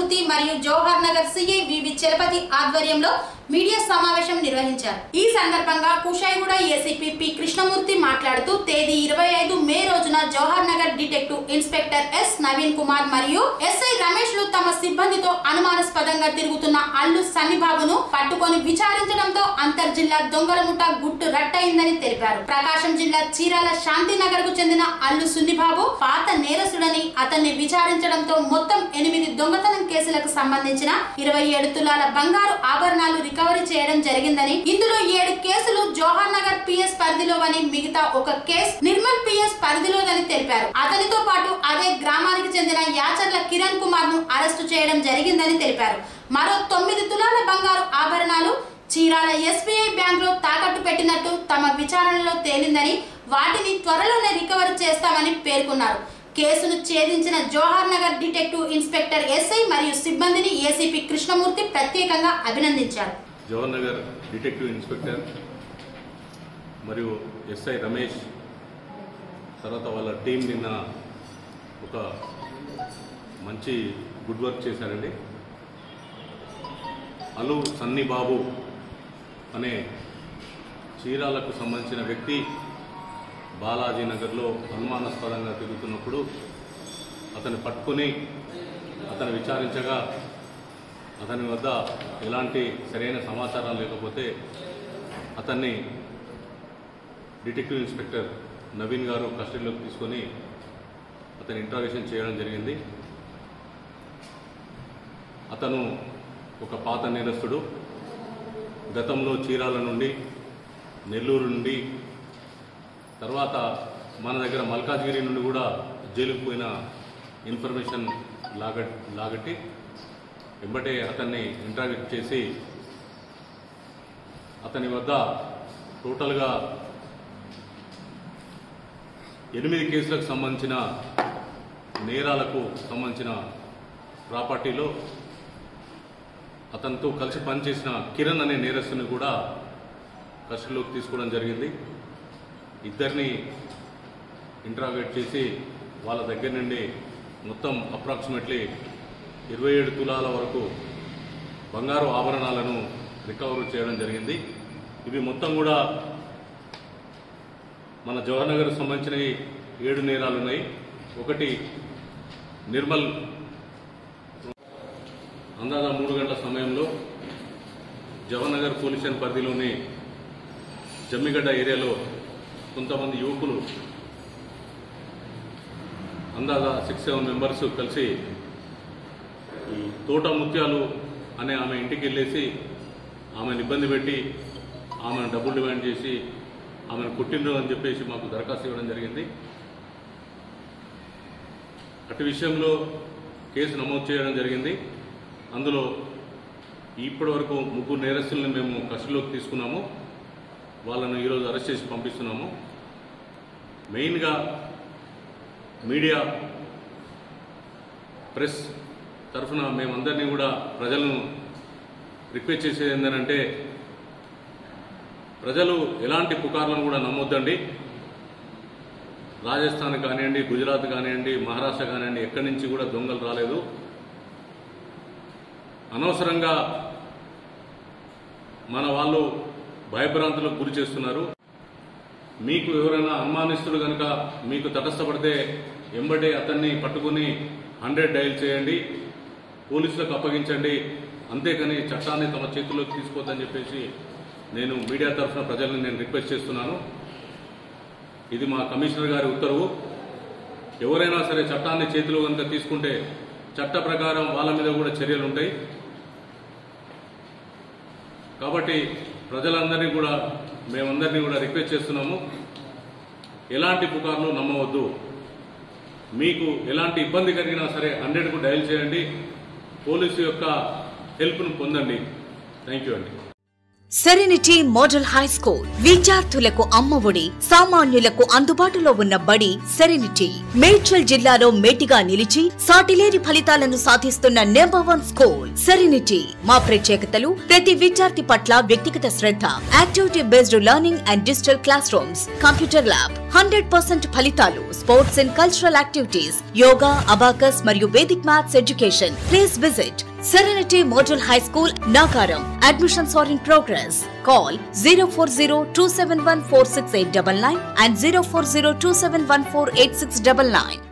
కృష్ణమూర్తి మరియు జవహర్ నగర్ సిఐ వివి చలపతి ఆధ్వర్యంలో మీడియా సమావేశం నిర్వహించారు ఈ సందర్భంగా కుషాయిగూడ ఏసీపీ పి కృష్ణమూర్తి మాట్లాడుతూ తేదీ ఇరవై ఐదు మే రోజున Jawahar Nagar detective inspector S Naveen Kumar మరియు ఎస్ఐ రమేష్ లు తమ సిబ్బందితో అనుమానాస్పదంగా తిరుగుతున్న అల్లు సన్నిబాబును పట్టుకొని విచారించడంతో అంతర్జిల్లా దొంగల ముఠ గుట్టు రట్టయిందని తెలిపారు ప్రకాశం జిల్లా చీరాల శాంతినగర్ కు చెందిన అల్లు సున్నిబాబు పాత నేరస్తుడని అతన్ని విచారించడంతో మొత్తం ఎనిమిది దొంగతనం కేసులకు సంబంధించిన ఇరవై ఏడు తులాల బంగారు ఆభరణాలు రికవరీ చేయడం జరిగిందని ఇందులో ఏడు కేసులు జోహర్ నగర్ పిఎస్ పరిధిలోవని మిగతా ఒక కేసు నిర్మల్ పిఎస్ పరిధిలోదని తెలిపారు అతనితో పాటు అదే గ్రామానికి చెందిన యాచర్ల కిరణ్ కుమార్ ను అరెస్టు చేయడం జరిగిందని తెలిపారు మరో తొమ్మిది తులాల బంగారు ఆభరణాలు చీరాల ఎస్బీఐ బ్యాంక్ లో తాకట్టు పెట్టినట్టు తమ విచారణలో తేలిందని వాటిని త్వరలోనే రికవరీ చేస్తామని పేర్కొన్నారు కేసును ఛేదించిన Jawahar Nagar detective inspector SI మరియు సిబ్బందిని ఏసీపీ కృష్ణమూర్తి ప్రత్యేకంగా అభినందించారు జవహర్ నగర్ డిటెక్టివ్ ఇన్స్పెక్టర్ మరియు ఎస్ఐ రమేష్ తర్వాత వాళ్ళ టీం నిన్న ఒక మంచి గుడ్ వర్క్ చేశారండి అలు సన్నీ బాబు అనే చీరాలకు సంబంధించిన వ్యక్తి బాలాజీ నగర్లో అనుమానాస్పదంగా తిరుగుతున్నప్పుడు అతన్ని పట్టుకొని అతను విచారించగా అతని వద్ద ఎలాంటి సరైన సమాచారం లేకపోతే అతన్ని డిటెక్టివ్ ఇన్స్పెక్టర్ నవీన్ గారు కస్టడీలోకి తీసుకొని అతని ఇంట్రాగేషన్ చేయడం జరిగింది అతను ఒక పాత నేరస్తుడు గతంలో చీరాల నుండి నెల్లూరు నుండి తర్వాత మన దగ్గర మల్కాజ్గిరి నుండి కూడా జైలుకు పోయిన ఇన్ఫర్మేషన్ లాగ లాగట్టి వెంబటే అతన్ని ఇంట్రాగేట్ చేసి అతని వద్ద టోటల్గా ఎనిమిది కేసులకు సంబంధించిన నేరాలకు సంబంధించిన ప్రాపర్టీలో అతనితో కలిసి పనిచేసిన కిరణ్ అనే నేరస్తుని కూడా కస్టడీలోకి తీసుకోవడం జరిగింది ఇద్దరిని ఇంట్రాగేట్ చేసి వాళ్ళ దగ్గర నుండి మొత్తం అప్రాక్సిమేట్లీ ఇరవై ఏడు తులాల వరకు బంగారు ఆభరణాలను రికవర్ చేయడం జరిగింది ఇవి మొత్తం కూడా మన జవహర్ నగర్ సంబంధించిన ఏడు నేరాలు ఉన్నాయి ఒకటి నిర్మల్ అందాజ మూడు గంటల సమయంలో జవహర్ నగర్ పోలీస్ స్టేషన్ పరిధిలోని జమ్మిగడ్డ ఏరియాలో కొంతమంది యువకులు అందాజ సిక్స్ సెవెన్ మెంబర్స్ కలిసి ఈ తోట ముత్యాలు అనే ఆమె ఇంటికి వెళ్ళేసి ఆమెను ఇబ్బంది పెట్టి ఆమెను డబ్బులు డిమాండ్ చేసి ఆమెను కొట్టిండ్రు అని చెప్పేసి మాకు దరఖాస్తు ఇవ్వడం జరిగింది అటు విషయంలో కేసు నమోదు చేయడం జరిగింది అందులో ఇప్పటి వరకు ముగ్గురు నేరస్తులను మేము కస్టడీలోకి తీసుకున్నాము వాళ్ళను ఈరోజు అరెస్ట్ చేసి పంపిస్తున్నాము మెయిన్గా మీడియా ప్రెస్ తరఫున మేమందరినీ కూడా ప్రజలను రిక్వెస్ట్ చేసేది ఏంటంటే ప్రజలు ఎలాంటి పుకార్లను కూడా నమ్మొద్దండి రాజస్థాన్ కానివ్వండి గుజరాత్ కానివ్వండి మహారాష్ట్ర కానివ్వండి ఎక్కడి నుంచి కూడా దొంగలు రాలేదు అనవసరంగా మన వాళ్ళు భయభ్రాంతులకు గురి చేస్తున్నారు మీకు ఎవరైనా అనుమానిస్తుడు కనుక మీకు తటస్థపడితే ఎంబడే అతన్ని పట్టుకుని హండ్రెడ్ డయల్ చేయండి పోలీసులకు అప్పగించండి అంతేకాని చట్టాన్ని తమ చేతుల్లోకి తీసుకోవద్దని చెప్పేసి నేను మీడియా తరఫున ప్రజలను నేను రిక్వెస్ట్ చేస్తున్నాను ఇది మా కమిషనర్ గారి ఉత్తర్వు ఎవరైనా సరే చట్టాన్ని చేతిలో కనుక తీసుకుంటే చట్ట ప్రకారం వాళ్ళ మీద కూడా చర్యలు ఉంటాయి కాబట్టి ప్రజలందరినీ కూడా మేమందరినీ కూడా రిక్వెస్ట్ చేస్తున్నాము ఎలాంటి పుకార్లు నమ్మవద్దు మీకు ఎలాంటి ఇబ్బంది కలిగినా సరే హండ్రెడ్కు డయల్ చేయండి పోలీసు యొక్క హెల్ప్ను పొందండి థ్యాంక్ యూ అండి సెరెనిటీ మోడల్ హై స్కూల్ విద్యార్థులకు అమ్మఒడి సామాన్యులకు అందుబాటులో ఉన్న బడి సెరెనిటీ మేడ్చల్ జిల్లాలో మేటిగా నిలిచి సాటిలేని ఫలితాలను సాధిస్తున్న నెంబర్ వన్ స్కూల్ సెరెనిటీ మా ప్రత్యేకతలు ప్రతి విద్యార్థి పట్ల వ్యక్తిగత శ్రద్ధ activity based learning and digital class rooms computer lab hundred percent ఫలితాలు sports and cultural activities yoga abacus మరియు vedic maths education please visit Serenity Model High School, Nagaram. Admissions are in progress. Call 040 and 040 271 48699.